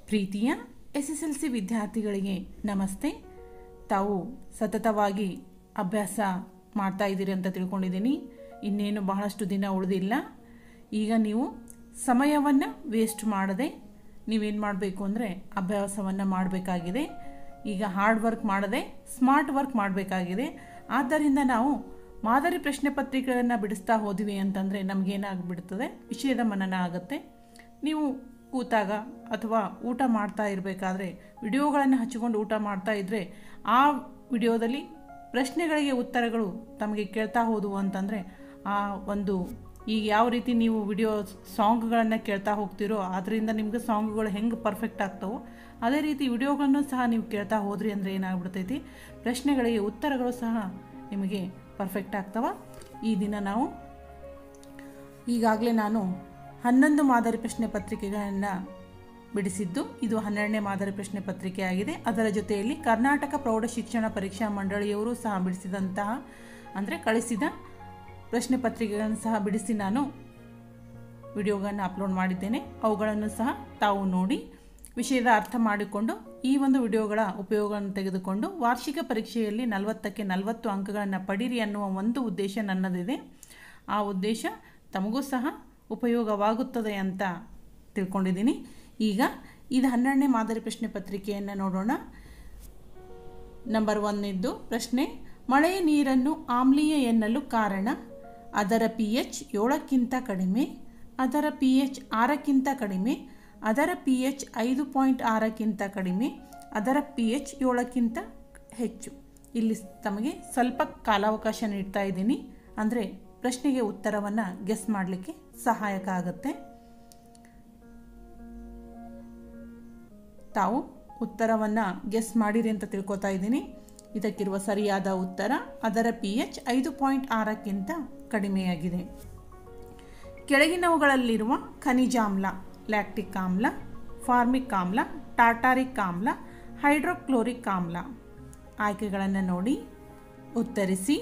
ಪ್ರೀತಿಯ S S L C ವಿದ್ಯಾರ್ಥಿಗಳಿಗೆ ನಮಸ್ತೆ ತಾವು ಸತತವಾಗಿ ಅಭ್ಯಾಸ ಮಾಡ್ತಾ ಇದ್ದೀರಿ ಅಂತ ತಿಳ್ಕೊಂಡಿದ್ದೀನಿ ಇನ್ನೇನು ಬಹಳಷ್ಟು ದಿನ ಉಳಿದಿಲ್ಲ ಈಗ ನೀವು ಸಮಯವನ್ನು ವೇಸ್ಟ್ ಮಾಡದೆ ನೀವೇನು ಮಾಡಬೇಕು ಅಂದರೆ ಅಭ್ಯಾಸವನ್ನು ಮಾಡಬೇಕಾಗಿದೆ ಈಗ ಹಾರ್ಡ್ ವರ್ಕ್ ಮಾಡದೆ ಸ್ಮಾರ್ಟ್ ವರ್ಕ್ ಮಾಡಬೇಕಾಗಿದೆ ಆದ್ದರಿಂದ ನಾವು ಮಾದರಿ ಪ್ರಶ್ನೆ ಪತ್ರಿಕೆಗಳನ್ನು ಬಿಡಿಸ್ತಾ ಹೋದ್ವಿ ಅಂತಂದರೆ ನಮಗೇನಾಗ್ಬಿಡ್ತದೆ ವಿಷಯದ ಮನನ ಆಗುತ್ತೆ ನೀವು ಕೂತಾಗ ಅಥವಾ ಊಟ ಮಾಡ್ತಾ ಇರಬೇಕಾದ್ರೆ ವಿಡಿಯೋಗಳನ್ನು ಹಚ್ಚಿಕೊಂಡು ಊಟ ಮಾಡ್ತಾ ಇದ್ದರೆ ಆ ವಿಡಿಯೋದಲ್ಲಿ ಪ್ರಶ್ನೆಗಳಿಗೆ ಉತ್ತರಗಳು ತಮಗೆ ಕೇಳ್ತಾ ಹೋದವು ಅಂತಂದರೆ ಆ ಒಂದು ಈಗ ಯಾವ ರೀತಿ ನೀವು ವಿಡಿಯೋ ಸಾಂಗ್ಗಳನ್ನು ಕೇಳ್ತಾ ಹೋಗ್ತೀರೋ ಅದರಿಂದ ನಿಮ್ಗೆ ಸಾಂಗ್ಗಳು ಹೆಂಗೆ ಪರ್ಫೆಕ್ಟ್ ಆಗ್ತಾವೋ ಅದೇ ರೀತಿ ವಿಡಿಯೋಗಳನ್ನು ಸಹ ನೀವು ಕೇಳ್ತಾ ಹೋದ್ರಿ ಅಂದರೆ ಏನಾಗ್ಬಿಡ್ತೈತಿ ಪ್ರಶ್ನೆಗಳಿಗೆ ಉತ್ತರಗಳು ಸಹ ನಿಮಗೆ ಪರ್ಫೆಕ್ಟ್ ಆಗ್ತಾವ ಈ ದಿನ ನಾವು ಈಗಾಗಲೇ ನಾನು ಹನ್ನೊಂದು ಮಾದರಿ ಪ್ರಶ್ನೆ ಪತ್ರಿಕೆಗಳನ್ನು ಬಿಡಿಸಿದ್ದು ಇದು ಹನ್ನೆರಡನೇ ಮಾದರಿ ಪ್ರಶ್ನೆ ಪತ್ರಿಕೆ ಆಗಿದೆ ಅದರ ಜೊತೆಯಲ್ಲಿ ಕರ್ನಾಟಕ ಪ್ರೌಢ ಶಿಕ್ಷಣ ಪರೀಕ್ಷಾ ಮಂಡಳಿಯವರು ಸಹ ಬಿಡಿಸಿದಂತಹ ಅಂದರೆ ಕಳಿಸಿದ ಪ್ರಶ್ನೆ ಪತ್ರಿಕೆಗಳನ್ನು ಸಹ ಬಿಡಿಸಿ ನಾನು ವಿಡಿಯೋಗಳನ್ನು ಅಪ್ಲೋಡ್ ಮಾಡಿದ್ದೇನೆ ಅವುಗಳನ್ನು ಸಹ ತಾವು ನೋಡಿ ವಿಷಯದ ಅರ್ಥ ಮಾಡಿಕೊಂಡು ಈ ಒಂದು ವಿಡಿಯೋಗಳ ಉಪಯೋಗವನ್ನು ತೆಗೆದುಕೊಂಡು ವಾರ್ಷಿಕ ಪರೀಕ್ಷೆಯಲ್ಲಿ ನಲವತ್ತಕ್ಕೆ ನಲವತ್ತು ಅಂಕಗಳನ್ನು ಪಡೀರಿ ಅನ್ನುವ ಒಂದು ಉದ್ದೇಶ ನನ್ನದಿದೆ ಆ ಉದ್ದೇಶ ತಮಗೂ ಸಹ ಉಪಯೋಗವಾಗುತ್ತದೆ ಅಂತ ತಿಳ್ಕೊಂಡಿದ್ದೀನಿ ಈಗ ಇದು ಹನ್ನೆರಡನೇ ಮಾದರಿ ಪ್ರಶ್ನೆ ಪತ್ರಿಕೆಯನ್ನು ನೋಡೋಣ ನಂಬರ್ ಒನ್ ಇದ್ದು ಪ್ರಶ್ನೆ ಮಳೆಯ ನೀರನ್ನು ಆಮ್ಲೀಯ ಎನ್ನಲು ಕಾರಣ ಅದರ ಪಿ ಎಚ್ ಏಳಕ್ಕಿಂತ ಕಡಿಮೆ ಅದರ ಪಿ ಎಚ್ ಆರಕ್ಕಿಂತ ಕಡಿಮೆ ಅದರ ಪಿ ಎಚ್ ಐದು ಪಾಯಿಂಟ್ ಆರಕ್ಕಿಂತ ಕಡಿಮೆ ಅದರ ಪಿ ಎಚ್ ಏಳಕ್ಕಿಂತ ಹೆಚ್ಚು ಇಲ್ಲಿ ತಮಗೆ ಸ್ವಲ್ಪ ಕಾಲಾವಕಾಶ ನೀಡ್ತಾ ಇದ್ದೀನಿ ಅಂದರೆ ಪ್ರಶ್ನೆಗೆ ಉತ್ತರವನ್ನು ಗೆಸ್ ಮಾಡಲಿಕ್ಕೆ ಸಹಾಯಕ ಆಗುತ್ತೆ ತಾವು ಉತ್ತರವನ್ನು ಗೆಸ್ ಮಾಡಿರಿ ಅಂತ ತಿಳ್ಕೊತಾ ಇದ್ದೀನಿ ಇದಕ್ಕಿರುವ ಸರಿಯಾದ ಉತ್ತರ ಅದರ ಪಿ ಎಚ್ ಐದು ಪಾಯಿಂಟ್ ಆರಕ್ಕಿಂತ ಕಡಿಮೆಯಾಗಿದೆ ಕೆಳಗಿನವುಗಳಲ್ಲಿರುವ ಖನಿಜಾಮ್ಲ ಲ್ಯಾಕ್ಟಿಕ್ ಆಮ್ಲ ಫಾರ್ಮಿಕ್ ಆಮ್ಲ ಟಾಟಾರಿಕ್ ಆಮ್ಲ ಹೈಡ್ರೋಕ್ಲೋರಿಕ್ ಆಮ್ಲ ಆಯ್ಕೆಗಳನ್ನು ನೋಡಿ ಉತ್ತರಿಸಿ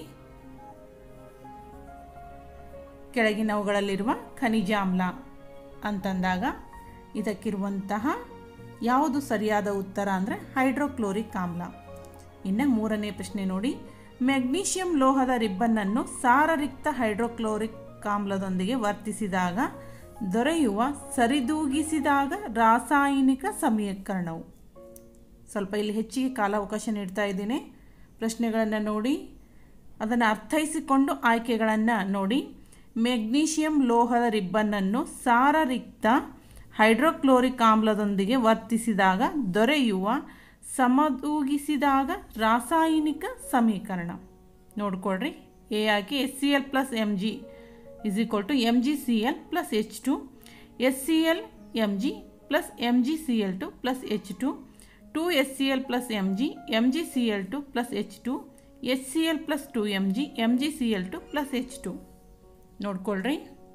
ಕೆಳಗಿನವುಗಳಲ್ಲಿರುವ ಖನಿಜಾಮ್ಲ ಅಂತಂದಾಗ ಇದಕ್ಕಿರುವಂತಹ ಯಾವುದು ಸರಿಯಾದ ಉತ್ತರ ಅಂದರೆ ಹೈಡ್ರೋಕ್ಲೋರಿಕ್ ಆಮ್ಲ ಇನ್ನು ಮೂರನೇ ಪ್ರಶ್ನೆ ನೋಡಿ ಮೆಗ್ನೀಷಿಯಂ ಲೋಹದ ರಿಬ್ಬನ್ನನ್ನು ಸಾರರಿಕ್ತ ಹೈಡ್ರೋಕ್ಲೋರಿಕ್ ಆಮ್ಲದೊಂದಿಗೆ ವರ್ತಿಸಿದಾಗ ದೊರೆಯುವ ಸರಿದೂಗಿಸಿದಾಗ ರಾಸಾಯನಿಕ ಸಮೀಕರಣವು ಸ್ವಲ್ಪ ಇಲ್ಲಿ ಹೆಚ್ಚಿಗೆ ಕಾಲಾವಕಾಶ ನೀಡ್ತಾ ಇದ್ದೀನಿ ಪ್ರಶ್ನೆಗಳನ್ನು ನೋಡಿ ಅದನ್ನು ಅರ್ಥೈಸಿಕೊಂಡು ಆಯ್ಕೆಗಳನ್ನು ನೋಡಿ ಮೆಗ್ನೀಷಿಯಂ ಲೋಹದ ರಿಬ್ಬನ್ನನ್ನು ಸಾರರಿಕ್ತ ಹೈಡ್ರೋಕ್ಲೋರಿಕ್ ಆಮ್ಲದೊಂದಿಗೆ ವರ್ತಿಸಿದಾಗ ದೊರೆಯುವ ಸಮದೂಗಿಸಿದಾಗ ರಾಸಾಯನಿಕ ಸಮೀಕರಣ ನೋಡ್ಕೊಳ್ರಿ ಎ ಆಗಿ S C L plus M G is equal to M G C L plus H two S C L M G plus M G C L two plus H two two S C L plus M G M G C L two plus H two S C L plus two M G M G C L two plus H two ನೋಡ್ಕೊಳ್ರಿ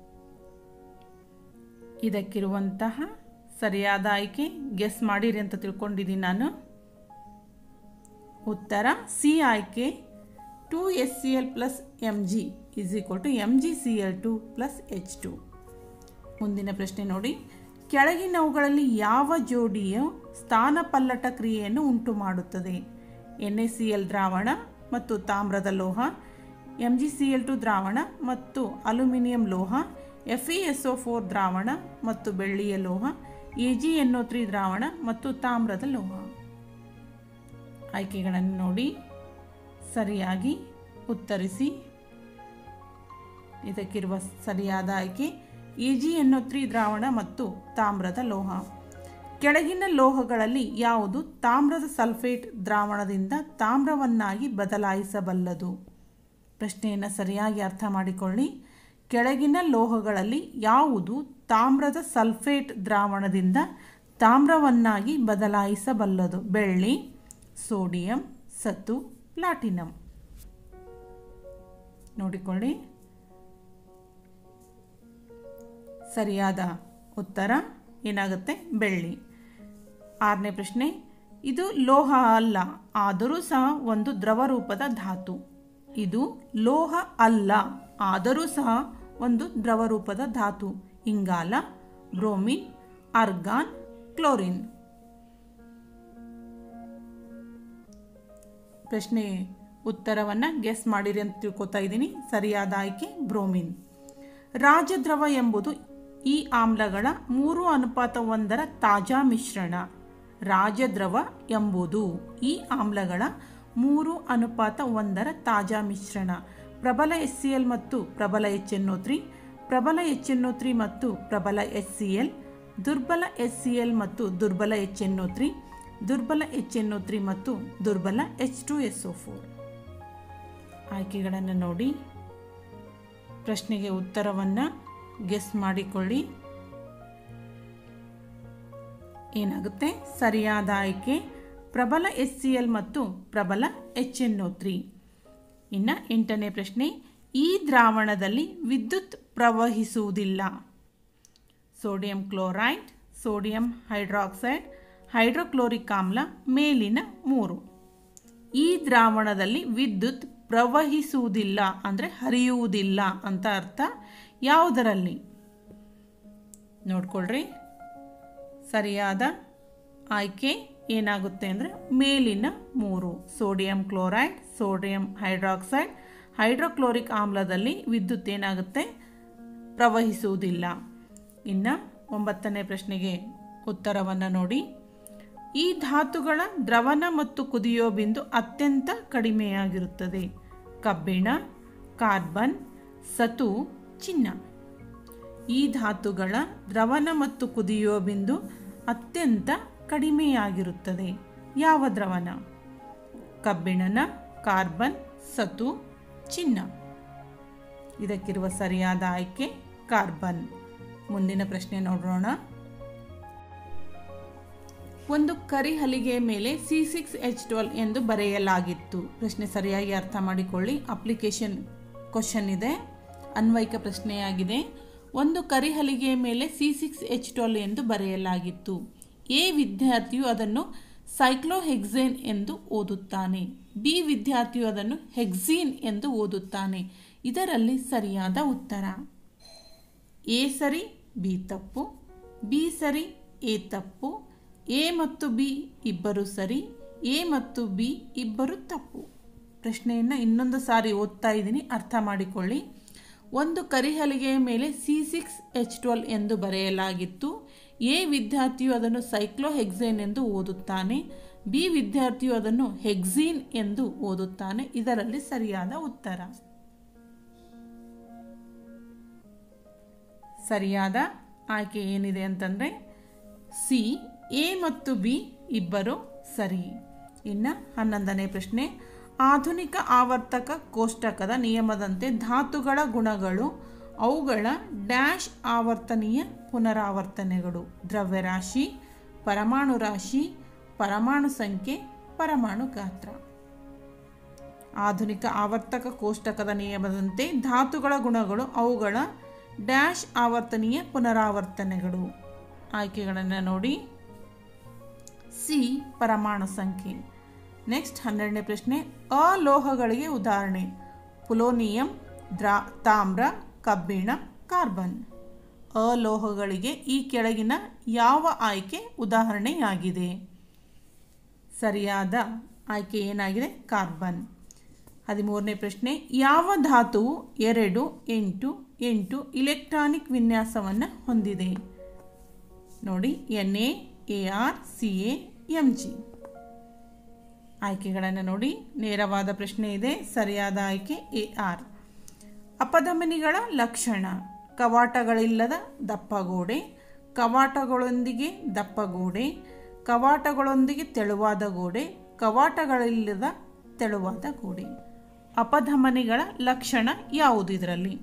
ಇದಕ್ಕಿರುವಂತಹ ಸರಿಯಾದ ಆಯ್ಕೆ guess ಮಾಡಿರಿ ಅಂತ ತಿಳ್ಕೊಂಡಿದ್ದೀನಿ ನಾನು ಉತ್ತರ C ಆಯ್ಕೆ two S C L plus M G is equal to M G C L two plus H two ಮುಂದಿನ ಪ್ರಶ್ನೆ ನೋಡಿ ಕೆಳಗಿನವುಗಳಲ್ಲಿ ಯಾವ ಜೋಡಿಯು ಸ್ಥಾನಪಲ್ಲಟ ಕ್ರಿಯೆಯನ್ನು ಉಂಟು ಮಾಡುತ್ತದೆ ಎನ್ ಎ ಸಿ ಎಲ್ ದ್ರಾವಣ ಮತ್ತು ತಾಮ್ರದ ಲೋಹ M G C L two ದ್ರಾವಣ ಮತ್ತು ಅಲ್ಯೂಮಿನಿಯಂ ಲೋಹ F E S O four ದ್ರಾವಣ ಮತ್ತು ಬೆಳ್ಳಿಯ ಲೋಹ A G N O three ದ್ರಾವಣ ಮತ್ತು ತಾಮ್ರದ ಲೋಹ ಆಯ್ಕೆಗಳನ್ನು ನೋಡಿ ಸರಿಯಾಗಿ ಉತ್ತರಿಸಿ ಇದಕ್ಕಿರುವ ಸರಿಯಾದ ಆಯ್ಕೆ A G N O three ದ್ರಾವಣ ಮತ್ತು ತಾಮ್ರದ ಲೋಹ ಕೆಳಗಿನ ಲೋಹಗಳಲ್ಲಿ ಯಾವುದು ತಾಮ್ರದ ಸಲ್ಫೇಟ್ ದ್ರಾವಣದಿಂದ ತಾಮ್ರವನ್ನಾಗಿ ಬದಲಾಯಿಸಬಲ್ಲದು ಪ್ರಶ್ನೆಯನ್ನು ಸರಿಯಾಗಿ ಅರ್ಥ ಮಾಡಿಕೊಳ್ಳಿ ಕೆಳಗಿನ ಲೋಹಗಳಲ್ಲಿ ಯಾವುದು ತಾಮ್ರದ ಸಲ್ಫೇಟ್ ದ್ರಾವಣದಿಂದ ತಾಮ್ರವನ್ನಾಗಿ ಬದಲಾಯಿಸಬಲ್ಲದು ಬೆಳ್ಳಿ ಸೋಡಿಯಂ ಸತು ಪ್ಲಾಟಿನಂ ನೋಡಿಕೊಳ್ಳಿ ಸರಿಯಾದ ಉತ್ತರ ಏನಾಗುತ್ತೆ ಬೆಳ್ಳಿ ಆರನೇ ಪ್ರಶ್ನೆ ಇದು ಲೋಹ ಅಲ್ಲ ಆದರೂ ಸಹ ಒಂದು ದ್ರವ ರೂಪದ ಧಾತು ಇದು ಲೋಹ ಅಲ್ಲ ಆದರೂ ಸಹ ಒಂದು ದ್ರವ ರೂಪದ ಧಾತು ಇಂಗಾಲ ಬ್ರೋಮಿನ್ ಅರ್ಗಾನ್ ಕ್ಲೋರಿನ್ ಪ್ರಶ್ನೆ ಉತ್ತರವನ್ನು ಗೆಸ್ ಮಾಡಿರಿ ಅಂತ ತಿಳ್ಕೊತಾ ಇದ್ದೀನಿ ಸರಿಯಾದ ಆಯ್ಕೆ ಬ್ರೋಮಿನ್ ರಾಜದ್ರವ ಎಂಬುದು ಈ ಆಮ್ಲಗಳ ಮೂರು ಅನುಪಾತ ಒಂದರ ತಾಜಾ ಮಿಶ್ರಣ ರಾಜದ್ರವ ಎಂಬುದು ಈ ಆಮ್ಲಗಳ ಮೂರು ಅನುಪಾತ ಒಂದರ ತಾಜಾ ಮಿಶ್ರಣ ಪ್ರಬಲ ಎಸ್ ಸಿ ಎಲ್ ಮತ್ತು ಪ್ರಬಲ ಎಚ್ ಎನ್ ತ್ರೀ ಪ್ರಬಲ ಎಚ್ ಎನ್ ತ್ರೀ ಮತ್ತು ಪ್ರಬಲ ಎಚ್ ಸಿ ಎಲ್ ದುರ್ಬಲ ಎಚ್ ಸಿ ಎಲ್ ಮತ್ತು ದುರ್ಬಲ ಎಚ್ ಎನ್ ತ್ರೀ ದುರ್ಬಲ ಎಚ್ ಎನ್ ತ್ರೀ ಮತ್ತು ದುರ್ಬಲ H two S O four ಆಯ್ಕೆಗಳನ್ನು ನೋಡಿ ಪ್ರಶ್ನೆಗೆ ಉತ್ತರವನ್ನು ಗೆಸ್ ಮಾಡಿಕೊಳ್ಳಿ ಏನಾಗುತ್ತೆ ಸರಿಯಾದ ಆಯ್ಕೆ ಪ್ರಬಲ ಎಸ್ ಸಿ ಎಲ್ ಮತ್ತು ಪ್ರಬಲ ಎಚ್ ಎನ್ ಒ ತ್ರೀ ಇನ್ನು ಎಂಟನೇ ಪ್ರಶ್ನೆ ಈ ದ್ರಾವಣದಲ್ಲಿ ವಿದ್ಯುತ್ ಪ್ರವಹಿಸುವುದಿಲ್ಲ sodium chloride sodium hydroxide hydrochloric ಆಮ್ಲ ಮೇಲಿನ ಮೂರು ಈ ದ್ರಾವಣದಲ್ಲಿ ವಿದ್ಯುತ್ ಪ್ರವಹಿಸುವುದಿಲ್ಲ ಅಂದರೆ ಹರಿಯುವುದಿಲ್ಲ ಅಂತ ಅರ್ಥ ಯಾವುದರಲ್ಲಿ ನೋಡ್ಕೊಳ್ರಿ ಸರಿಯಾದ ಆಯ್ಕೆ ಏನಾಗುತ್ತೆ ಅಂದರೆ ಮೇಲಿನ ಮೂರು sodium chloride sodium hydroxide hydrochloric ಆಮ್ಲದಲ್ಲಿ ವಿದ್ಯುತ್ ಏನಾಗುತ್ತೆ ಪ್ರವಹಿಸುವುದಿಲ್ಲ ಇನ್ನು ಒಂಬತ್ತನೇ ಪ್ರಶ್ನೆಗೆ ಉತ್ತರವನ್ನು ನೋಡಿ ಈ ಧಾತುಗಳ ದ್ರವಣ ಮತ್ತು ಕುದಿಯೋ ಬಿಂದು ಅತ್ಯಂತ ಕಡಿಮೆಯಾಗಿರುತ್ತದೆ ಕಬ್ಬಿಣ ಕಾರ್ಬನ್ ಸತು ಚಿನ್ನ ಈ ಧಾತುಗಳ ದ್ರವಣ ಮತ್ತು ಕುದಿಯುವ ಬಿಂದು ಅತ್ಯಂತ ಕಡಿಮೆಯಾಗಿರುತ್ತದೆ ಯಾವ ದ್ರವಣ ಕಬ್ಬಿಣನ ಕಾರ್ಬನ್ ಸತು ಚಿನ್ನ ಇದಕ್ಕಿರುವ ಸರಿಯಾದ ಆಯ್ಕೆ ಕಾರ್ಬನ್ ಮುಂದಿನ ಪ್ರಶ್ನೆ ನೋಡೋಣ ಒಂದು ಕರಿ ಹಲಿಗೆಯ ಮೇಲೆ ಸಿ ಸಿಕ್ಸ್ ಎಚ್ ಟ್ವೆಲ್ ಎಂದು ಬರೆಯಲಾಗಿತ್ತು ಪ್ರಶ್ನೆ ಸರಿಯಾಗಿ ಅರ್ಥ ಮಾಡಿಕೊಳ್ಳಿ ಅಪ್ಲಿಕೇಶನ್ ಕ್ವಶನ್ ಇದೆ ಅನ್ವಯಿಕ ಪ್ರಶ್ನೆಯಾಗಿದೆ ಒಂದು ಕರಿ ಹಲಿಗೆಯ ಮೇಲೆ ಸಿ ಸಿಕ್ಸ್ ಎಚ್ ಟ್ವೆಲ್ ಎಂದು ಬರೆಯಲಾಗಿತ್ತು ಎ ವಿದ್ಯಾರ್ಥಿಯು ಅದನ್ನು ಸೈಕ್ಲೋಹೆಕ್ಸೇನ್ ಎಂದು ಓದುತ್ತಾನೆ ಬಿ ವಿದ್ಯಾರ್ಥಿಯು ಅದನ್ನು ಹೆಕ್ಸೀನ್ ಎಂದು ಓದುತ್ತಾನೆ ಇದರಲ್ಲಿ ಸರಿಯಾದ ಉತ್ತರ ಎ ಸರಿ ಬಿ ತಪ್ಪು ಬಿ ಸರಿ ಎ ತಪ್ಪು ಎ ಮತ್ತು ಬಿ ಇಬ್ಬರು ಸರಿ ಎ ಮತ್ತು ಬಿ ಇಬ್ಬರು ತಪ್ಪು ಪ್ರಶ್ನೆಯನ್ನು ಇನ್ನೊಂದು ಸಾರಿ ಓದ್ತಾ ಇದ್ದೀನಿ ಅರ್ಥ ಮಾಡಿಕೊಳ್ಳಿ ಒಂದು ಕರಿಹಲಿಗೆಯ ಮೇಲೆ ಸಿ ಸಿಕ್ಸ್ ಎಚ್ ಟ್ವೆಲ್ ಎಂದು ಬರೆಯಲಾಗಿತ್ತು ಎ ವಿದ್ಯಾರ್ಥಿಯು ಅದನ್ನು ಸೈಕ್ಲೋಹೆಕ್ಸೇನ್ ಎಂದು ಓದುತ್ತಾನೆ ಬಿ ವಿದ್ಯಾರ್ಥಿಯು ಅದನ್ನು ಹೆಕ್ಸೀನ್ ಎಂದು ಓದುತ್ತಾನೆ ಇದರಲ್ಲಿ ಸರಿಯಾದ ಉತ್ತರ ಸರಿಯಾದ ಆಯ್ಕೆ ಏನಿದೆ ಅಂತಂದರೆ ಸಿ ಎ ಮತ್ತು ಬಿ ಇಬ್ಬರು ಸರಿ ಇನ್ನು ಹನ್ನೊಂದನೇ ಪ್ರಶ್ನೆ ಆಧುನಿಕ ಆವರ್ತಕ ಕೋಷ್ಟಕದ ನಿಯಮದಂತೆ ಧಾತುಗಳ ಗುಣಗಳು ಅವುಗಳ ಡ್ಯಾಶ್ ಆವರ್ತನೀಯ ಪುನರಾವರ್ತನೆಗಳು ದ್ರವ್ಯರಾಶಿ ಪರಮಾಣು ರಾಶಿ ಪರಮಾಣು ಸಂಖ್ಯೆ ಪರಮಾಣು ಗಾತ್ರ ಆಧುನಿಕ ಆವರ್ತಕ ಕೋಷ್ಟಕದ ನಿಯಮದಂತೆ ಧಾತುಗಳ ಗುಣಗಳು ಅವುಗಳ ಡ್ಯಾಶ್ ಆವರ್ತನೀಯ ಪುನರಾವರ್ತನೆಗಳು ಆಯ್ಕೆಗಳನ್ನು ನೋಡಿ ಸಿ ಪರಮಾಣು ಸಂಖ್ಯೆ ನೆಕ್ಸ್ಟ್ ಹನ್ನೆರಡನೇ ಪ್ರಶ್ನೆ ಅಲೋಹಗಳಿಗೆ ಉದಾಹರಣೆ ಪುಲೋನಿಯಂ ದ್ರಾ ತಾಮ್ರ ಕಬ್ಬಿಣ ಕಾರ್ಬನ್ ಅಲೋಹಗಳಿಗೆ ಈ ಕೆಳಗಿನ ಯಾವ ಆಯ್ಕೆ ಉದಾಹರಣೆಯಾಗಿದೆ ಸರಿಯಾದ ಆಯ್ಕೆ ಏನಾಗಿದೆ ಕಾರ್ಬನ್ ಹದಿಮೂರನೇ ಪ್ರಶ್ನೆ ಯಾವ ಧಾತುವು ಎರಡು ಎಂಟು ಎಂಟು ಇಲೆಕ್ಟ್ರಾನಿಕ್ ವಿನ್ಯಾಸವನ್ನು ಹೊಂದಿದೆ ನೋಡಿ N A A R C A M G ಆಯ್ಕೆಗಳನ್ನು ನೋಡಿ ನೇರವಾದ ಪ್ರಶ್ನೆ ಇದೆ ಸರಿಯಾದ ಆಯ್ಕೆ ಎ ಆರ್ ಅಪಧಮನಿಗಳ ಲಕ್ಷಣ ಕವಾಟಗಳಿಲ್ಲದ ದಪ್ಪಗೋಡೆ ಕವಾಟಗಳೊಂದಿಗೆ ದಪ್ಪಗೋಡೆ ಕವಾಟಗಳೊಂದಿಗೆ ತೆಳುವಾದ ಗೋಡೆ ಕವಾಟಗಳಿಲ್ಲದ ತೆಳುವಾದ ಗೋಡೆ ಅಪಧಮನಿಗಳ ಲಕ್ಷಣ ಯಾವುದು ಇದರಲ್ಲಿ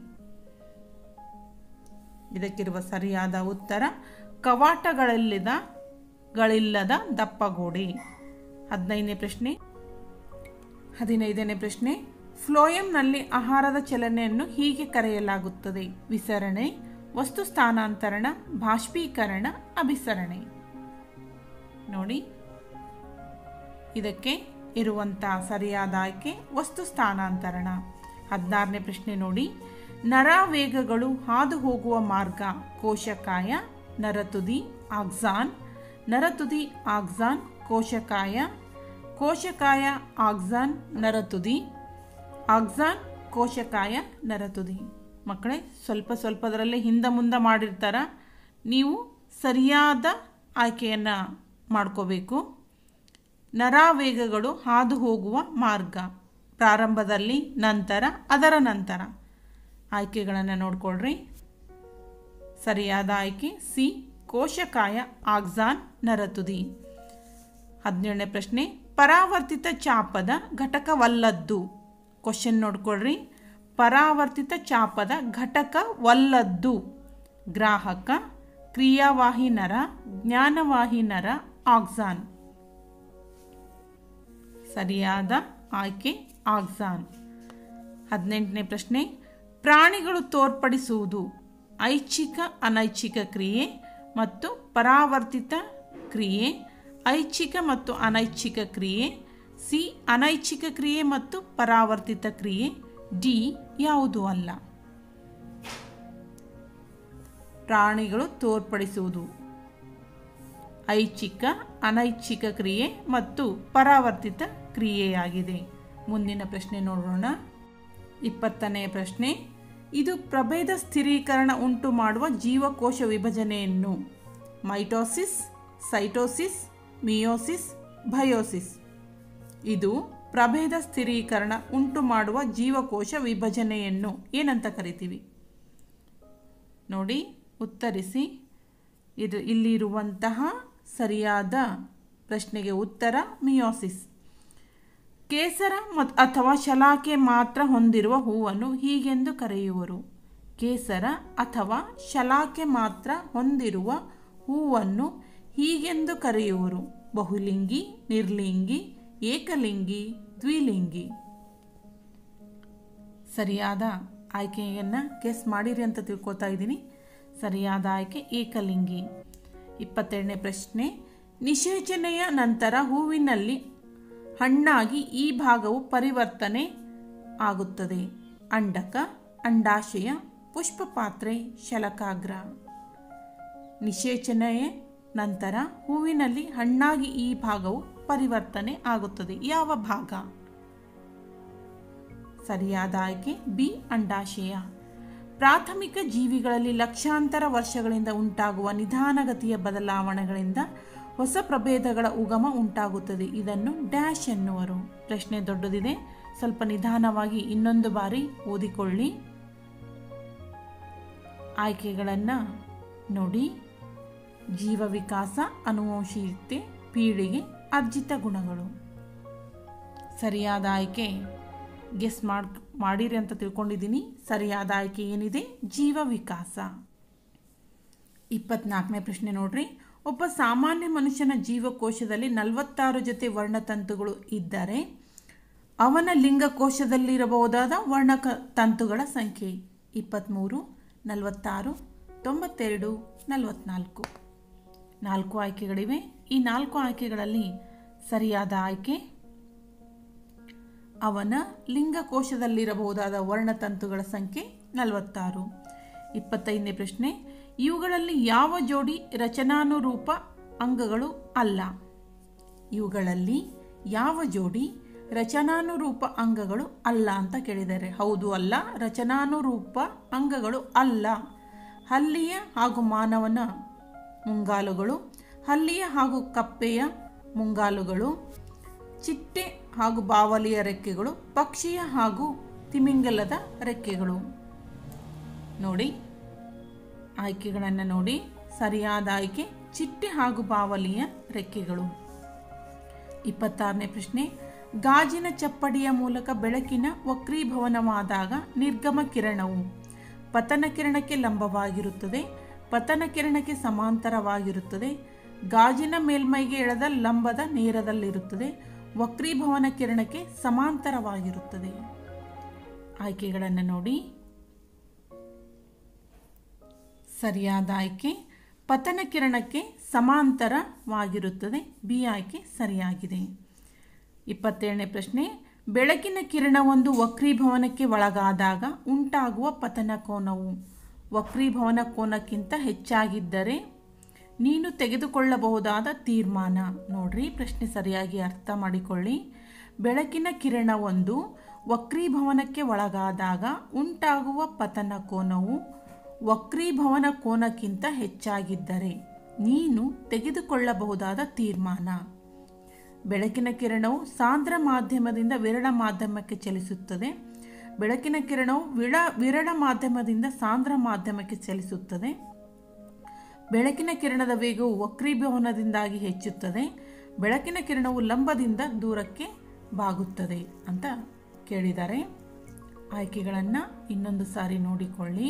ಇದಕ್ಕಿರುವ ಸರಿಯಾದ ಉತ್ತರ ಕವಾಟಗಳಿಲ್ಲದ ಗಳಿಲ್ಲದ ದಪ್ಪಗೋಡೆ ಹದಿನೈದನೇ ಪ್ರಶ್ನೆ ಹದಿನೈದನೇ ಪ್ರಶ್ನೆ ಫ್ಲೋಯಂನಲ್ಲಿ ಆಹಾರದ ಚಲನೆಯನ್ನು ಹೀಗೆ ಕರೆಯಲಾಗುತ್ತದೆ ವಿಸರಣೆ ವಸ್ತು ಸ್ಥಾನಾಂತರಣ ಬಾಷ್ಪೀಕರಣ ಅಭಿಸರಣೆ ನೋಡಿ ಇದಕ್ಕೆ ಇರುವಂಥ ಸರಿಯಾದ ಆಯ್ಕೆ ವಸ್ತು ಸ್ಥಾನಾಂತರಣ ಹದಿನಾರನೇ ಪ್ರಶ್ನೆ ನೋಡಿ ನರವೇಗಗಳು ಹಾದು ಹೋಗುವ ಮಾರ್ಗ ಕೋಶಕಾಯ ನರತುದಿ ಆಕ್ಸಾನ್ ನರತುದಿ ಆಕ್ಸಾನ್ ಕೋಶಕಾಯ ಕೋಶಕಾಯ ಆಕ್ಸಾನ್ ನರತುದಿ ಆಕ್ಸಾನ್ ಕೋಶಕಾಯ ನರತುದಿ ಮಕ್ಕಳೇ ಸ್ವಲ್ಪ ಸ್ವಲ್ಪದರಲ್ಲೇ ಹಿಂದೆ ಮುಂದೆ ಮಾಡಿರ್ತಾರ ನೀವು ಸರಿಯಾದ ಆಯ್ಕೆಯನ್ನು ಮಾಡ್ಕೋಬೇಕು ನರಾವೇಗಗಳು ಹಾದು ಹೋಗುವ ಮಾರ್ಗ ಪ್ರಾರಂಭದಲ್ಲಿ ನಂತರ ಅದರ ನಂತರ ಆಯ್ಕೆಗಳನ್ನು ನೋಡ್ಕೊಳ್ರಿ ಸರಿಯಾದ ಆಯ್ಕೆ ಸಿ ಕೋಶಕಾಯ ಆಕ್ಸಾನ್ ನರತುದಿ ಹದಿನೇಳನೇ ಪ್ರಶ್ನೆ ಪರಾವರ್ತಿತ ಚಾಪದ ಘಟಕವಲ್ಲದ್ದು ಕ್ವಶನ್ ನೋಡ್ಕೊಳ್ರಿ ಪರಾವರ್ತಿತ ಚಾಪದ ಘಟಕವಲ್ಲದ್ದು ಗ್ರಾಹಕ ಕ್ರಿಯಾವಾಹಿ ನರ ಜ್ಞಾನವಾಹಿ ನರ ಆಕ್ಸಾನ್ ಸರಿಯಾದ ಆಯ್ಕೆ ಆಕ್ಸಾನ್ ಹದಿನೆಂಟನೇ ಪ್ರಶ್ನೆ ಪ್ರಾಣಿಗಳು ತೋರ್ಪಡಿಸುವುದು ಐಚ್ಛಿಕ ಅನೈಚ್ಛಿಕ ಕ್ರಿಯೆ ಮತ್ತು ಪರಾವರ್ತಿತ ಕ್ರಿಯೆ ಐಚ್ಛಿಕ ಮತ್ತು ಅನೈಚ್ಛಿಕ ಕ್ರಿಯೆ ಸಿ ಅನೈಚ್ಛಿಕ ಕ್ರಿಯೆ ಮತ್ತು ಪರಾವರ್ತಿತ ಕ್ರಿಯೆ ಡಿ ಯಾವುದು ಅಲ್ಲ ಪ್ರಾಣಿಗಳು ತೋರ್ಪಡಿಸುವುದು ಐಚ್ಛಿಕ ಅನೈಚ್ಛಿಕ ಕ್ರಿಯೆ ಮತ್ತು ಪರಾವರ್ತಿತ ಕ್ರಿಯೆಯಾಗಿದೆ ಮುಂದಿನ ಪ್ರಶ್ನೆ ನೋಡೋಣ ಇಪ್ಪತ್ತನೆಯ ಪ್ರಶ್ನೆ ಇದು ಪ್ರಭೇದ ಸ್ಥಿರೀಕರಣ ಉಂಟು ಮಾಡುವ ಜೀವಕೋಶ ವಿಭಜನೆಯನ್ನು ಮೈಟೋಸಿಸ್ ಸೈಟೋಸಿಸ್ ಮಿಯೋಸಿಸ್ ಬಯೋಸಿಸ್ ಇದು ಪ್ರಭೇದ ಸ್ಥಿರೀಕರಣ ಉಂಟು ಮಾಡುವ ಜೀವಕೋಶ ವಿಭಜನೆಯನ್ನು ಏನಂತ ಕರಿತೀವಿ ನೋಡಿ ಉತ್ತರಿಸಿ ಇದು ಇಲ್ಲಿರುವಂತಹ ಸರಿಯಾದ ಪ್ರಶ್ನೆಗೆ ಉತ್ತರ ಮಿಯೋಸಿಸ್ ಕೇಸರ ಮತ್ ಅಥವಾ ಶಲಾಕೆ ಮಾತ್ರ ಹೊಂದಿರುವ ಹೂವನ್ನು ಹೀಗೆಂದು ಕರೆಯುವರು ಕೇಸರ ಅಥವಾ ಶಲಾಕೆ ಮಾತ್ರ ಹೊಂದಿರುವ ಹೂವನ್ನು ಹೀಗೆಂದು ಕರೆಯುವರು ಬಹುಲಿಂಗಿ ನಿರ್ಲಿಂಗಿ ಏಕಲಿಂಗಿ ದ್ವಿಲಿಂಗಿ ಸರಿಯಾದ ಆಯ್ಕೆಯನ್ನು ಗೆಸ್ ಮಾಡಿರಿ ಅಂತ ತಿಳ್ಕೊತಾ ಇದ್ದೀನಿ ಸರಿಯಾದ ಆಯ್ಕೆ ಏಕಲಿಂಗಿ ಇಪ್ಪತ್ತೆರಡನೇ ಪ್ರಶ್ನೆ ನಿಷೇಚನೆಯ ನಂತರ ಹೂವಿನಲ್ಲಿ ಹಣ್ಣಾಗಿ ಈ ಭಾಗವು ಪರಿವರ್ತನೆ ಆಗುತ್ತದೆ ಅಂಡಕ ಅಂಡಾಶಯ ಪುಷ್ಪಪಾತ್ರೆ ಶಲಕಾಗ್ರ ನಿಷೇಚನೆಯ ನಂತರ ಹೂವಿನಲ್ಲಿ ಹಣ್ಣಾಗಿ ಈ ಭಾಗವು ಪರಿವರ್ತನೆ ಆಗುತ್ತದೆ ಯಾವ ಭಾಗ ಸರಿಯಾದ ಆಯ್ಕೆ ಬಿ ಅಂಡಾಶಯ ಪ್ರಾಥಮಿಕ ಜೀವಿಗಳಲ್ಲಿ ಲಕ್ಷಾಂತರ ವರ್ಷಗಳಿಂದ ಉಂಟಾಗುವ ನಿಧಾನಗತಿಯ ಬದಲಾವಣೆಗಳಿಂದ ಹೊಸ ಪ್ರಭೇದಗಳ ಉಗಮ ಉಂಟಾಗುತ್ತದೆ ಇದನ್ನು ಡ್ಯಾಶ್ ಎನ್ನುವರು ಪ್ರಶ್ನೆ ದೊಡ್ಡದಿದೆ ಸ್ವಲ್ಪ ನಿಧಾನವಾಗಿ ಇನ್ನೊಂದು ಬಾರಿ ಓದಿಕೊಳ್ಳಿ ಆಯ್ಕೆಗಳನ್ನು ನೋಡಿ ಜೀವ ವಿಕಾಸ ಅನುವಂಶೀಯತೆ ಪೀಳಿಗೆ ಅರ್ಜಿತ ಗುಣಗಳು ಸರಿಯಾದ ಆಯ್ಕೆ ಗೆಸ್ ಮಾಡ್ ಮಾಡಿರಿ ಅಂತ ತಿಳ್ಕೊಂಡಿದ್ದೀನಿ ಸರಿಯಾದ ಆಯ್ಕೆ ಏನಿದೆ ಜೀವ ವಿಕಾಸ ಇಪ್ಪತ್ನಾಲ್ಕನೇ ಪ್ರಶ್ನೆ ನೋಡ್ರಿ ಒಬ್ಬ ಸಾಮಾನ್ಯ ಮನುಷ್ಯನ ಜೀವಕೋಶದಲ್ಲಿ ನಲವತ್ತಾರು ಜೊತೆ ವರ್ಣತಂತುಗಳು ಇದ್ದರೆ ಅವನ ಲಿಂಗಕೋಶದಲ್ಲಿರಬಹುದಾದ ವರ್ಣ ತಂತುಗಳ ಸಂಖ್ಯೆ ಇಪ್ಪತ್ತ್ಮೂರು ನಲವತ್ತಾರು ತೊಂಬತ್ತೆರಡು ನಲವತ್ನಾಲ್ಕು ನಾಲ್ಕು ಆಯ್ಕೆಗಳಿವೆ ಈ ನಾಲ್ಕು ಆಯ್ಕೆಗಳಲ್ಲಿ ಸರಿಯಾದ ಆಯ್ಕೆ ಅವನ ಲಿಂಗಕೋಶದಲ್ಲಿರಬಹುದಾದ ವರ್ಣತಂತುಗಳ ಸಂಖ್ಯೆ ನಲವತ್ತಾರು ಇಪ್ಪತ್ತೈದನೇ ಪ್ರಶ್ನೆ ಇವುಗಳಲ್ಲಿ ಯಾವ ಜೋಡಿ ರಚನಾನುರೂಪ ಅಂಗಗಳು ಅಲ್ಲ ಇವುಗಳಲ್ಲಿ ಯಾವ ಜೋಡಿ ರಚನಾನುರೂಪ ಅಂಗಗಳು ಅಲ್ಲ ಅಂತ ಕೇಳಿದ್ದಾರೆ ಹೌದು ಅಲ್ಲ ರಚನಾನುರೂಪ ಅಂಗಗಳು ಅಲ್ಲ ಹಲ್ಲಿಯ ಹಾಗೂ ಮಾನವನ ಮುಂಗಾಲುಗಳು ಹಲ್ಲಿಯ ಹಾಗೂ ಕಪ್ಪೆಯ ಮುಂಗಾಲುಗಳು ಚಿಟ್ಟೆ ಹಾಗೂ ಬಾವಲಿಯ ರೆಕ್ಕೆಗಳು ಪಕ್ಷಿಯ ಹಾಗೂ ತಿಮಿಂಗಲದ ರೆಕ್ಕೆಗಳು ನೋಡಿ ಆಯ್ಕೆಗಳನ್ನು ನೋಡಿ ಸರಿಯಾದ ಆಯ್ಕೆ ಚಿಟ್ಟೆ ಹಾಗೂ ಬಾವಲಿಯ ರೆಕ್ಕೆಗಳು ಇಪ್ಪತ್ತಾರನೇ ಪ್ರಶ್ನೆ ಗಾಜಿನ ಚಪ್ಪಡಿಯ ಮೂಲಕ ಬೆಳಕಿನ ವಕ್ರೀಭವನವಾದಾಗ ನಿರ್ಗಮ ಕಿರಣವು ಪತನ ಕಿರಣಕ್ಕೆ ಲಂಬವಾಗಿರುತ್ತದೆ ಪತನ ಕಿರಣಕ್ಕೆ ಸಮಾಂತರವಾಗಿರುತ್ತದೆ ಗಾಜಿನ ಮೇಲ್ಮೈಗೆ ಎಳೆದ ಲಂಬದ ನೇರದಲ್ಲಿರುತ್ತದೆ ವಕ್ರೀಭವನ ಕಿರಣಕ್ಕೆ ಸಮಾಂತರವಾಗಿರುತ್ತದೆ ಆಯ್ಕೆಗಳನ್ನು ನೋಡಿ ಸರಿಯಾದ ಆಯ್ಕೆ ಪತನ ಕಿರಣಕ್ಕೆ ಸಮಾಂತರವಾಗಿರುತ್ತದೆ ಬಿ ಆಯ್ಕೆ ಸರಿಯಾಗಿದೆ ಇಪ್ಪತ್ತೇಳನೇ ಪ್ರಶ್ನೆ ಬೆಳಕಿನ ಕಿರಣವೊಂದು ವಕ್ರೀಭವನಕ್ಕೆ ಒಳಗಾದಾಗ ಉಂಟಾಗುವ ಪತನ ಕೋನವು ವಕ್ರೀಭವನ ಕೋನಕ್ಕಿಂತ ಹೆಚ್ಚಾಗಿದ್ದರೆ ನೀನು ತೆಗೆದುಕೊಳ್ಳಬಹುದಾದ ತೀರ್ಮಾನ ನೋಡ್ರಿ ಪ್ರಶ್ನೆ ಸರಿಯಾಗಿ ಅರ್ಥ ಮಾಡಿಕೊಳ್ಳಿ ಬೆಳಕಿನ ಕಿರಣವೊಂದು ವಕ್ರೀಭವನಕ್ಕೆ ಒಳಗಾದಾಗ ಉಂಟಾಗುವ ಪತನ ಕೋನವು ವಕ್ರೀಭವನ ಕೋನಕ್ಕಿಂತ ಹೆಚ್ಚಾಗಿದ್ದರೆ ನೀನು ತೆಗೆದುಕೊಳ್ಳಬಹುದಾದ ತೀರ್ಮಾನ ಬೆಳಕಿನ ಕಿರಣವು ಸಾಂದ್ರ ಮಾಧ್ಯಮದಿಂದ ವಿರಳ ಮಾಧ್ಯಮಕ್ಕೆ ಚಲಿಸುತ್ತದೆ ಬೆಳಕಿನ ಕಿರಣವು ವಿಳ ವಿರಳ ಮಾಧ್ಯಮದಿಂದ ಸಾಂದ್ರ ಮಾಧ್ಯಮಕ್ಕೆ ಚಲಿಸುತ್ತದೆ ಬೆಳಕಿನ ಕಿರಣದ ವೇಗವು ವಕ್ರೀಭವನದಿಂದಾಗಿ ಹೆಚ್ಚುತ್ತದೆ ಬೆಳಕಿನ ಕಿರಣವು ಲಂಬದಿಂದ ದೂರಕ್ಕೆ ಬಾಗುತ್ತದೆ ಅಂತ ಕೇಳಿದ್ದಾರೆ ಆಯ್ಕೆಗಳನ್ನು ಇನ್ನೊಂದು ಸಾರಿ ನೋಡಿಕೊಳ್ಳಿ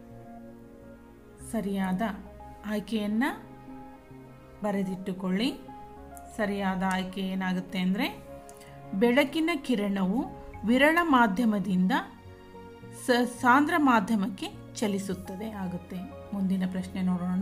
ಸರಿಯಾದ ಆಯ್ಕೆಯನ್ನು ಬರೆದಿಟ್ಟುಕೊಳ್ಳಿ ಸರಿಯಾದ ಆಯ್ಕೆ ಏನಾಗುತ್ತೆ ಅಂದರೆ ಬೆಳಕಿನ ಕಿರಣವು ವಿರಳ ಮಾಧ್ಯಮದಿಂದ ಸ ಸಾಂದ್ರ ಮಾಧ್ಯಮಕ್ಕೆ ಚಲಿಸುತ್ತದೆ ಆಗುತ್ತೆ ಮುಂದಿನ ಪ್ರಶ್ನೆ ನೋಡೋಣ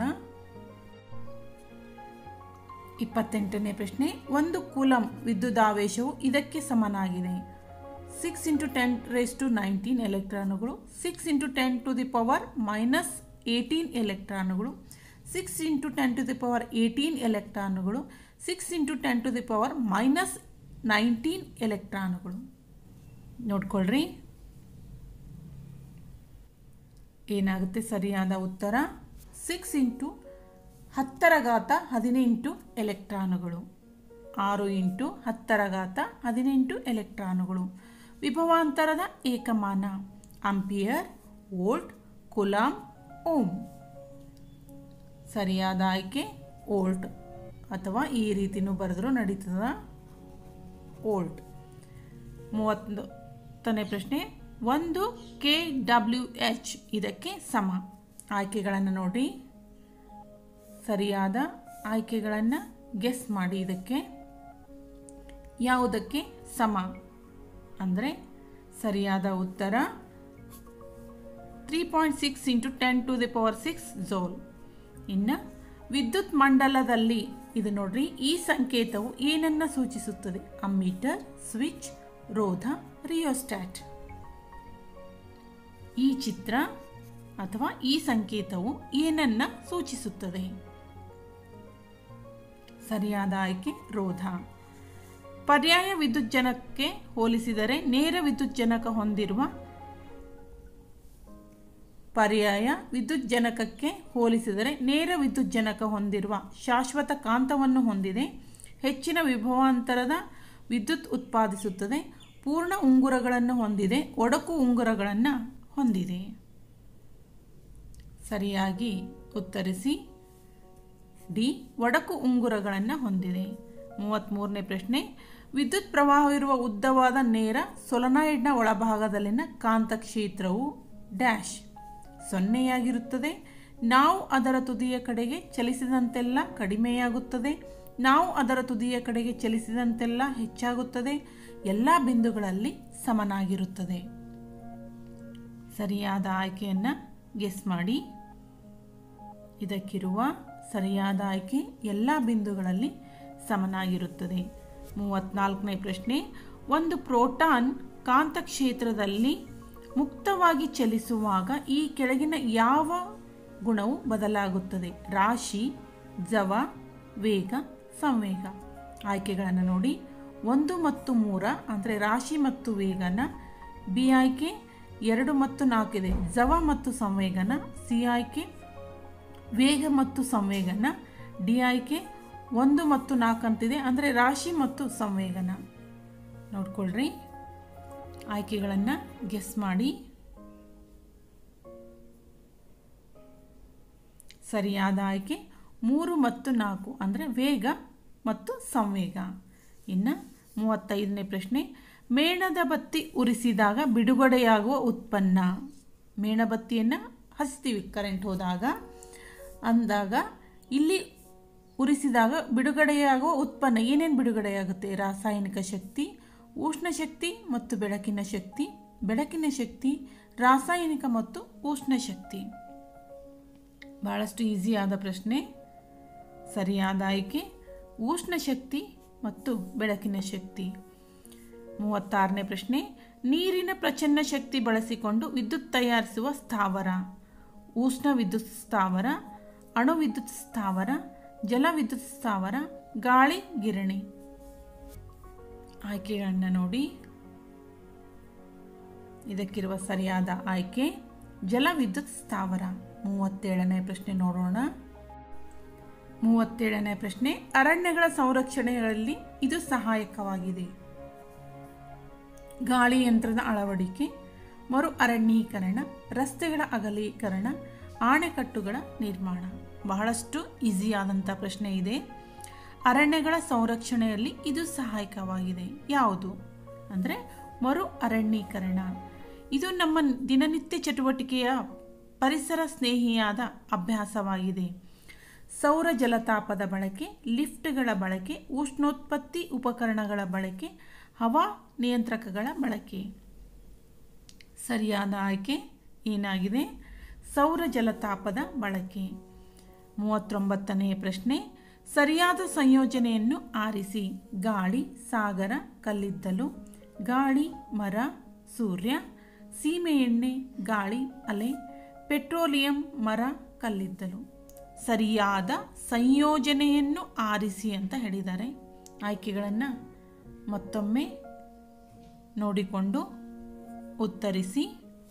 ಇಪ್ಪತ್ತೆಂಟನೇ ಪ್ರಶ್ನೆ ಒಂದು ಕೂಲಂ ವಿದ್ಯುದಾವೇಶವು ಇದಕ್ಕೆ ಸಮನಾಗಿದೆ six into ten raise to nineteen ಎಲೆಕ್ಟ್ರಾನುಗಳು six into ten to the power minus eighteen ಎಲೆಕ್ಟ್ರಾನುಗಳು six into ten to the power eighteen ಎಲೆಕ್ಟ್ರಾನುಗಳು six into ten to the power minus nineteen ಎಲೆಕ್ಟ್ರಾನುಗಳು ನೋಡ್ಕೊಳ್ರಿ ಏನಾಗುತ್ತೆ ಸರಿಯಾದ ಉತ್ತರ ಸಿಕ್ಸ್ ಇಂಟು ಹತ್ತರ ಘಾತ ಹದಿನೆಂಟು ಎಲೆಕ್ಟ್ರಾನುಗಳು ಆರು ಇಂಟು ಹತ್ತರ ಘಾತ ಹದಿನೆಂಟು ಎಲೆಕ್ಟ್ರಾನುಗಳು ವಿಭವಾಂತರದ ಏಕಮಾನ ಅಂಪಿಯರ್ ವೋಲ್ಟ್ ಕುಲಾಮ್ ಓಮ್ ಸರಿಯಾದ ಆಯ್ಕೆ ಓಲ್ಟ್ ಅಥವಾ ಈ ರೀತಿನೂ ಬರೆದರೂ ನಡೀತದ ಓಲ್ಟ್ ಮೂವತ್ತನೇ ಪ್ರಶ್ನೆ ಒಂದು ಕೆ ಡಬ್ಲ್ಯೂ ಎಚ್ ಇದಕ್ಕೆ ಸಮ ಆಯ್ಕೆಗಳನ್ನು ನೋಡಿ ಸರಿಯಾದ ಆಯ್ಕೆಗಳನ್ನು ಗೆಸ್ ಮಾಡಿ ಇದಕ್ಕೆ ಯಾವುದಕ್ಕೆ ಸಮ ಅಂದರೆ ಸರಿಯಾದ ಉತ್ತರ three point six into ten to the power six joule ಇನ್ನು ವಿದ್ಯುತ್ ಮಂಡಲದಲ್ಲಿ ಇದು ನೋಡ್ರಿ ಈ ಸಂಕೇತವು ಏನನ್ನ ಸೂಚಿಸುತ್ತದೆ ಅಮ್ಮೀಟರ್ ಸ್ವಿಚ್ ರೋಧ ರಿಯೋಸ್ಟ್ಯಾಟ್ ಈ ಚಿತ್ರ ಅಥವಾ ಈ ಸಂಕೇತವು ಏನನ್ನ ಸೂಚಿಸುತ್ತದೆ ಸರಿಯಾದ ಆಯ್ಕೆ ರೋಧ ಪರ್ಯಾಯ ವಿದ್ಯುಜ್ಜನಕಕ್ಕೆ ಹೋಲಿಸಿದರೆ ನೇರ ವಿದ್ಯುಜ್ಜನಕ ಹೊಂದಿರುವ ಪರ್ಯಾಯ ವಿದ್ಯುಜ್ಜನಕಕ್ಕೆ ಹೋಲಿಸಿದರೆ ನೇರ ವಿದ್ಯುಜ್ಜನಕ ಹೊಂದಿರುವ ಶಾಶ್ವತ ಕಾಂತವನ್ನು ಹೊಂದಿದೆ ಹೆಚ್ಚಿನ ವಿಭವಾಂತರದ ವಿದ್ಯುತ್ ಉತ್ಪಾದಿಸುತ್ತದೆ ಪೂರ್ಣ ಉಂಗುರಗಳನ್ನು ಹೊಂದಿದೆ ಒಡಕು ಉಂಗುರಗಳನ್ನು ಹೊಂದಿದೆ ಸರಿಯಾಗಿ ಉತ್ತರಿಸಿ ಡಿ ಒಡಕು ಉಂಗುರಗಳನ್ನು ಹೊಂದಿದೆ ಮೂವತ್ತ್ಮೂರನೇ ಪ್ರಶ್ನೆ ವಿದ್ಯುತ್ ಪ್ರವಾಹವಿರುವ ಉದ್ದವಾದ ನೇರ ಸೊಲನಾಯ್ಡ್ನ ಒಳಭಾಗದಲ್ಲಿನ ಕಾಂತಕ್ಷೇತ್ರವು ಡ್ಯಾಶ್ ಸೊನ್ನೆಯಾಗಿರುತ್ತದೆ ನಾವು ಅದರ ತುದಿಯ ಕಡೆಗೆ ಚಲಿಸಿದಂತೆಲ್ಲ ಕಡಿಮೆಯಾಗುತ್ತದೆ ನಾವು ಅದರ ತುದಿಯ ಕಡೆಗೆ ಚಲಿಸಿದಂತೆಲ್ಲ ಹೆಚ್ಚಾಗುತ್ತದೆ ಎಲ್ಲ ಬಿಂದುಗಳಲ್ಲಿ ಸಮನಾಗಿರುತ್ತದೆ ಸರಿಯಾದ ಆಯ್ಕೆಯನ್ನು ಗೆಸ್ ಮಾಡಿ ಇದಕ್ಕಿರುವ ಸರಿಯಾದ ಆಯ್ಕೆ ಎಲ್ಲ ಬಿಂದುಗಳಲ್ಲಿ ಸಮನಾಗಿರುತ್ತದೆ ಮೂವತ್ನಾಲ್ಕನೇ ಪ್ರಶ್ನೆ ಒಂದು ಪ್ರೋಟಾನ್ ಕಾಂತಕ್ಷೇತ್ರದಲ್ಲಿ ಮುಕ್ತವಾಗಿ ಚಲಿಸುವಾಗ ಈ ಕೆಳಗಿನ ಯಾವ ಗುಣವು ಬದಲಾಗುತ್ತದೆ ರಾಶಿ ಜವ ವೇಗ ಸಂವೇಗ ಆಯ್ಕೆಗಳನ್ನು ನೋಡಿ ಒಂದು ಮತ್ತು ಮೂರ ಅಂದರೆ ರಾಶಿ ಮತ್ತು ವೇಗನ ಬಿ ಆಯ್ಕೆ ಎರಡು ಮತ್ತು ನಾಲ್ಕಿದೆ ಜವ ಮತ್ತು ಸಂವೇಗನ ಸಿ ಆಯ್ಕೆ ವೇಗ ಮತ್ತು ಸಂವೇಗನ ಡಿ ಆಯ್ಕೆ ಒಂದು ಮತ್ತು ನಾಲ್ಕು ಅಂತಿದೆ ಅಂದರೆ ರಾಶಿ ಮತ್ತು ಸಂವೇಗನ ನೋಡ್ಕೊಳ್ರಿ ಆಯ್ಕೆಗಳನ್ನು ಗೆಸ್ ಮಾಡಿ ಸರಿಯಾದ ಆಯ್ಕೆ ಮೂರು ಮತ್ತು ನಾಲ್ಕು ಅಂದರೆ ವೇಗ ಮತ್ತು ಸಂವೇಗ ಇನ್ನು ಮೂವತ್ತೈದನೇ ಪ್ರಶ್ನೆ ಮೇಣದ ಬತ್ತಿ ಉರಿಸಿದಾಗ ಬಿಡುಗಡೆಯಾಗುವ ಉತ್ಪನ್ನ ಮೇಣಬತ್ತಿಯನ್ನು ಹಚ್ತೀವಿ ಕರೆಂಟ್ ಹೋದಾಗ ಅಂದಾಗ ಇಲ್ಲಿ ಉರಿಸಿದಾಗ ಬಿಡುಗಡೆಯಾಗುವ ಉತ್ಪನ್ನ ಏನೇನು ಬಿಡುಗಡೆಯಾಗುತ್ತೆ ರಾಸಾಯನಿಕ ಶಕ್ತಿ ಉಷ್ಣ ಶಕ್ತಿ ಮತ್ತು ಬೆಳಕಿನ ಶಕ್ತಿ ಬೆಳಕಿನ ಶಕ್ತಿ ರಾಸಾಯನಿಕ ಮತ್ತು ಉಷ್ಣ ಶಕ್ತಿ ಬಹಳಷ್ಟು ಈಸಿ ಆದ ಪ್ರಶ್ನೆ ಸರಿಯಾದ ಆಯ್ಕೆ ಉಷ್ಣ ಶಕ್ತಿ ಮತ್ತು ಬೆಳಕಿನ ಶಕ್ತಿ ಮೂವತ್ತಾರನೇ ಪ್ರಶ್ನೆ ನೀರಿನ ಪ್ರಚನ್ನ ಶಕ್ತಿ ಬಳಸಿಕೊಂಡು ವಿದ್ಯುತ್ ತಯಾರಿಸುವ ಸ್ಥಾವರ ಉಷ್ಣ ವಿದ್ಯುತ್ ಸ್ಥಾವರ ಅಣು ವಿದ್ಯುತ್ ಸ್ಥಾವರ ಜಲವಿದ್ಯುತ್ ಸ್ಥಾವರ ಗಾಳಿ ಗಿರಣಿ ಆಯ್ಕೆಗಳನ್ನು ನೋಡಿ ಇದಕ್ಕಿರುವ ಸರಿಯಾದ ಆಯ್ಕೆ ಜಲವಿದ್ಯುತ್ ಸ್ಥಾವರ ಮೂವತ್ತೇಳನೇ ಪ್ರಶ್ನೆ ನೋಡೋಣ ಮೂವತ್ತೇಳನೇ ಪ್ರಶ್ನೆ ಅರಣ್ಯಗಳ ಸಂರಕ್ಷಣೆಗಳಲ್ಲಿ ಇದು ಸಹಾಯಕವಾಗಿದೆ ಗಾಳಿ ಯಂತ್ರದ ಅಳವಡಿಕೆ ಮರು ಅರಣ್ಯೀಕರಣ ರಸ್ತೆಗಳ ಅಗಲೀಕರಣ ಆಣೆಕಟ್ಟುಗಳ ನಿರ್ಮಾಣ ಬಹಳಷ್ಟು ಈಸಿ ಆದಂಥ ಪ್ರಶ್ನೆ ಇದೆ ಅರಣ್ಯಗಳ ಸಂರಕ್ಷಣೆಯಲ್ಲಿ ಇದು ಸಹಾಯಕವಾಗಿದೆ ಯಾವುದು ಅಂದರೆ ಮರು ಅರಣ್ಯೀಕರಣ ಇದು ನಮ್ಮ ದಿನನಿತ್ಯ ಚಟುವಟಿಕೆಯ ಪರಿಸರ ಸ್ನೇಹಿಯಾದ ಅಭ್ಯಾಸವಾಗಿದೆ ಸೌರ ಜಲತಾಪದ ಬಳಕೆ ಲಿಫ್ಟ್ಗಳ ಬಳಕೆ ಉಷ್ಣೋತ್ಪತ್ತಿ ಉಪಕರಣಗಳ ಬಳಕೆ ಹವಾ ನಿಯಂತ್ರಕಗಳ ಬಳಕೆ ಸರಿಯಾದ ಆಯ್ಕೆ ಏನಾಗಿದೆ ಸೌರ ಜಲತಾಪದ ಬಳಕೆ ಮೂವತ್ತೊಂಬತ್ತನೆಯ ಪ್ರಶ್ನೆ ಸರಿಯಾದ ಸಂಯೋಜನೆಯನ್ನು ಆರಿಸಿ ಗಾಳಿ ಸಾಗರ ಕಲ್ಲಿದ್ದಲು ಗಾಳಿ ಮರ ಸೂರ್ಯ ಸೀಮೆ ಎಣ್ಣೆ ಗಾಳಿ ಅಲೆ ಪೆಟ್ರೋಲಿಯಂ ಮರ ಕಲ್ಲಿದ್ದಲು ಸರಿಯಾದ ಸಂಯೋಜನೆಯನ್ನು ಆರಿಸಿ ಅಂತ ಹೇಳಿದ್ದಾರೆ ಆಯ್ಕೆಗಳನ್ನು ಮತ್ತೊಮ್ಮೆ ನೋಡಿಕೊಂಡು ಉತ್ತರಿಸಿ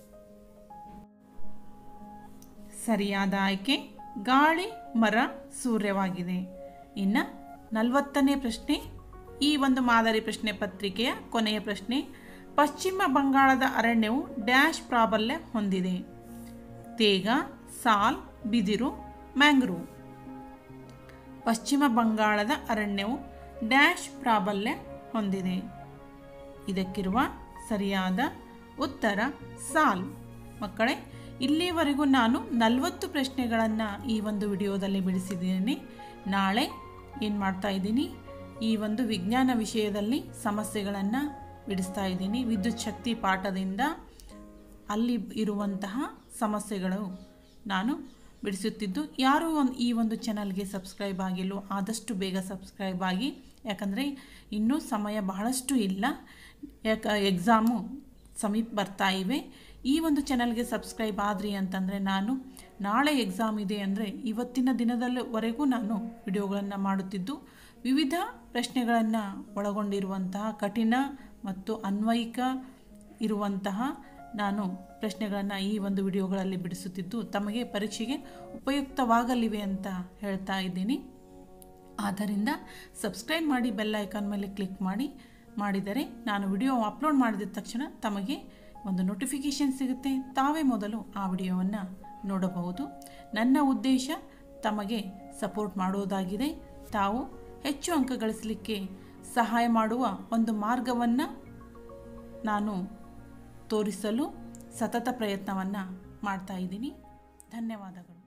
ಸರಿಯಾದ ಆಯ್ಕೆ ಗಾಳಿ ಮರ ಸೂರ್ಯವಾಗಿದೆ ಇನ್ನು ನಲವತ್ತನೇ ಪ್ರಶ್ನೆ ಈ ಒಂದು ಮಾದರಿ ಪ್ರಶ್ನೆ ಪತ್ರಿಕೆಯ ಕೊನೆಯ ಪ್ರಶ್ನೆ ಪಶ್ಚಿಮ ಬಂಗಾಳದ ಅರಣ್ಯವು ಡ್ಯಾಶ್ ಪ್ರಾಬಲ್ಯ ಹೊಂದಿದೆ ತೇಗ ಸಾಲ್ ಬಿದಿರು ಮ್ಯಾಂಗ್ರೂವ್ ಪಶ್ಚಿಮ ಬಂಗಾಳದ ಅರಣ್ಯವು ಡ್ಯಾಶ್ ಪ್ರಾಬಲ್ಯ ಹೊಂದಿದೆ ಇದಕ್ಕಿರುವ ಸರಿಯಾದ ಉತ್ತರ ಸಾಲ್ ಮಕ್ಕಳೇ ಇಲ್ಲಿವರೆಗೂ ನಾನು ನಲವತ್ತು ಪ್ರಶ್ನೆಗಳನ್ನು ಈ ಒಂದು ವಿಡಿಯೋದಲ್ಲಿ ಬಿಡಿಸಿದ್ದೀನಿ ನಾಳೆ ಏನು ಮಾಡ್ತಾ ಇದ್ದೀನಿ ಈ ಒಂದು ವಿಜ್ಞಾನ ವಿಷಯದಲ್ಲಿ ಸಮಸ್ಯೆಗಳನ್ನು ಬಿಡಿಸ್ತಾ ಇದ್ದೀನಿ ವಿದ್ಯುತ್ ಶಕ್ತಿ ಪಾಠದಿಂದ ಅಲ್ಲಿ ಇರುವಂತಹ ಸಮಸ್ಯೆಗಳು ನಾನು ಬಿಡಿಸುತ್ತಿದ್ದು ಯಾರು ಒಂದು ಈ ಒಂದು ಚಾನಲ್ಗೆ ಸಬ್ಸ್ಕ್ರೈಬ್ ಆಗಿಲ್ಲೋ ಆದಷ್ಟು ಬೇಗ ಸಬ್ಸ್ಕ್ರೈಬ್ ಆಗಿ ಯಾಕಂದರೆ ಇನ್ನೂ ಸಮಯ ಬಹಳಷ್ಟು ಇಲ್ಲ ಯಾಕ ಎಕ್ಸಾಮು ಸಮೀಪ ಬರ್ತಾ ಇವೆ ಈ ಒಂದು ಚಾನಲ್ಗೆ ಸಬ್ಸ್ಕ್ರೈಬ್ ಆದ್ರಿ ಅಂತಂದರೆ ನಾನು ನಾಳೆ ಎಕ್ಸಾಮ್ ಇದೆ ಅಂದರೆ ಇವತ್ತಿನ ದಿನದಲ್ಲಿವರೆಗೂ ನಾನು ವಿಡಿಯೋಗಳನ್ನು ಮಾಡುತ್ತಿದ್ದು ವಿವಿಧ ಪ್ರಶ್ನೆಗಳನ್ನು ಒಳಗೊಂಡಿರುವಂತಹ ಕಠಿಣ ಮತ್ತು ಅನ್ವಯಿಕ ಇರುವಂತಹ ನಾನು ಪ್ರಶ್ನೆಗಳನ್ನು ಈ ಒಂದು ವಿಡಿಯೋಗಳಲ್ಲಿ ಬಿಡಿಸುತ್ತಿದ್ದು ತಮಗೆ ಪರೀಕ್ಷೆಗೆ ಉಪಯುಕ್ತವಾಗಲಿವೆ ಅಂತ ಹೇಳ್ತಾ ಇದ್ದೀನಿ ಆದ್ದರಿಂದ ಸಬ್ಸ್ಕ್ರೈಬ್ ಮಾಡಿ ಬೆಲ್ ಐಕಾನ್ ಮೇಲೆ ಕ್ಲಿಕ್ ಮಾಡಿ ಮಾಡಿದರೆ ನಾನು ವಿಡಿಯೋ ಅಪ್ಲೋಡ್ ಮಾಡಿದ ತಕ್ಷಣ ತಮಗೆ ಒಂದು ನೋಟಿಫಿಕೇಷನ್ ಸಿಗುತ್ತೆ ತಾವೇ ಮೊದಲು ಆ ವಿಡಿಯೋವನ್ನು ನೋಡಬಹುದು ನನ್ನ ಉದ್ದೇಶ ತಮಗೆ ಸಪೋರ್ಟ್ ಮಾಡುವುದಾಗಿದೆ ತಾವು ಹೆಚ್ಚು ಅಂಕ ಗಳಿಸಲಿಕ್ಕೆ ಸಹಾಯ ಮಾಡುವ ಒಂದು ಮಾರ್ಗವನ್ನು ನಾನು ತೋರಿಸಲು ಸತತ ಪ್ರಯತ್ನವನ್ನು ಮಾಡ್ತಾ ಇದ್ದೀನಿ ಧನ್ಯವಾದಗಳು